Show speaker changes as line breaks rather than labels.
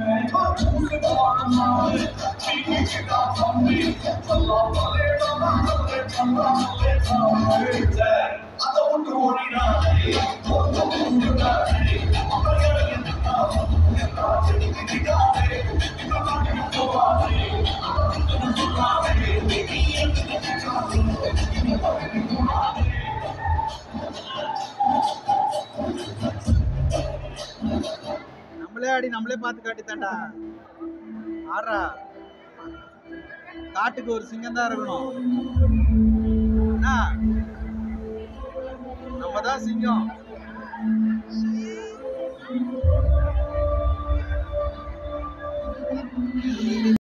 நம்மளே ஆடி நம்மளே பார்த்து காட்டித்தான்டா ஆடுறா காட்டுக்கு ஒரு சிங்கம் தான் இருக்கணும் என்ன நம்ம தான் சிங்கம்